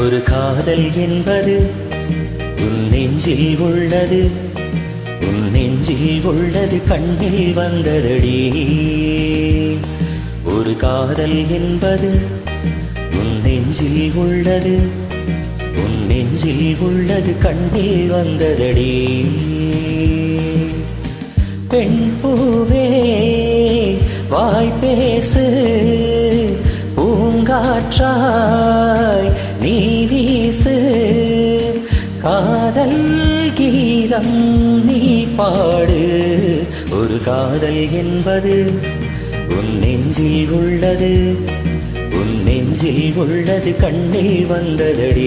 ஒரு காதல் என்பது உன் நெஞ்சில் உள்ளது உன் நெஞ்சில் உள்ளது கண்ணில் வந்ததடி ஒரு காதல் என்பது உன் நெஞ்சில் உள்ளது உன் நெஞ்சில் உள்ளது கண்ணில் வந்ததடி பெண் பூவே வாய் பேசு பூங்காற்றாய் நீ வீசு காதல் கீதம் நீ பாடு ஒரு காதல் என்பது உன் நெஞ்சில் உள்ளது உன் நெஞ்சில் உள்ளது கண்ணில் வந்ததடி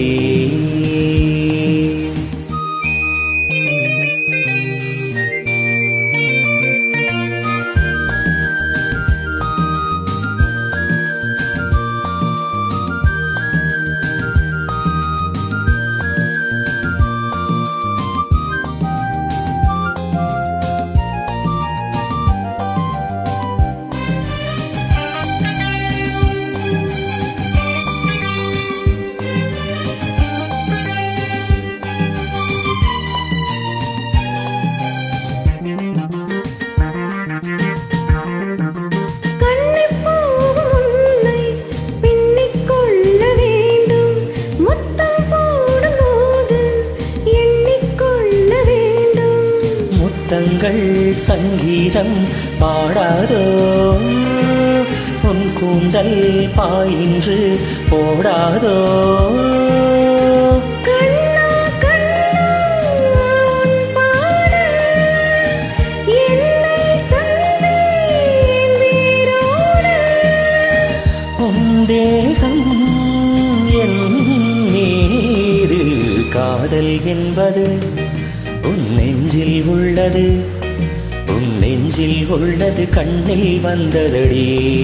கண்ணிப்பூவுன்னை பின்னிக் கொள்ள வேண்டும் முத்தம் போடும்போது எண்ணிக்கொள்ள வேண்டும் முத்தங்கள் சங்கீதம் பாடாதோ உன் கூந்தல் பாயின்று போடாதோ கண்ணா கண்ணா உன் பாடு என்னை தந்தேன் வேரோடு உன் தேகம் என் மீது காதல் என்பது உன் நெஞ்சில் உள்ளது உன் நெஞ்சில் உள்ளது கண்ணில் வந்ததடி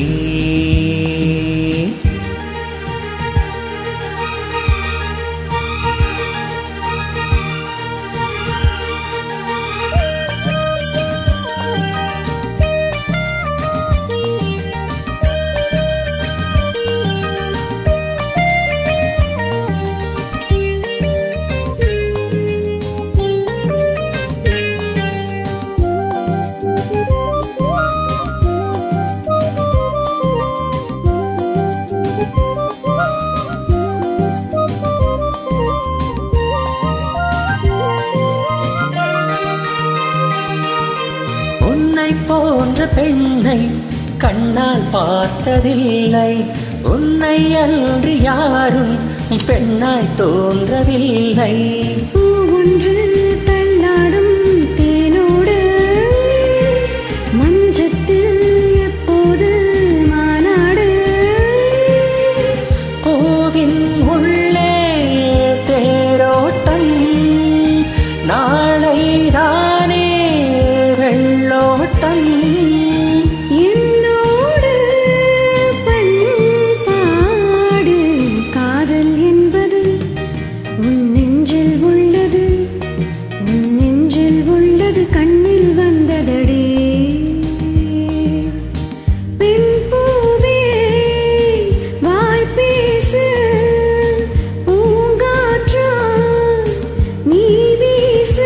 உன்னை போன்ற பெண்ணை கண்ணால் பார்த்ததில்லை உன்னை அன்று யாரும் பெண்ணாய் தோன்றவில்லை பூ ஒன்று தள்ளாடும் தேனோடு மஞ்சத்தில் எப்போது மாநாடு பூவின் உள்ளே தேரோட்டம் நாளை தானே வெள்ளோட்டம் என்னோடு பண்பாடு காதல் என்பது உன் நெஞ்சில் உள்ளது உன் நெஞ்சில் உள்ளது கண்ணில் வந்ததடி பெண் பூவே வாய் பேசு பூங்காற்றா நீ வீசு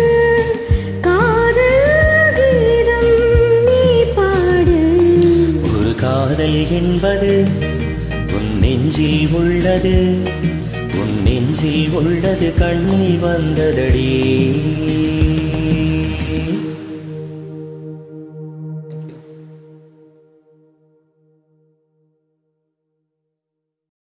காதல் கீதம் நீ பாடு ஒரு காதல் என்பது உன் நெஞ்சில் உள்ளது உன் நெஞ்சில் உள்ளது கண்ணில் வந்ததடி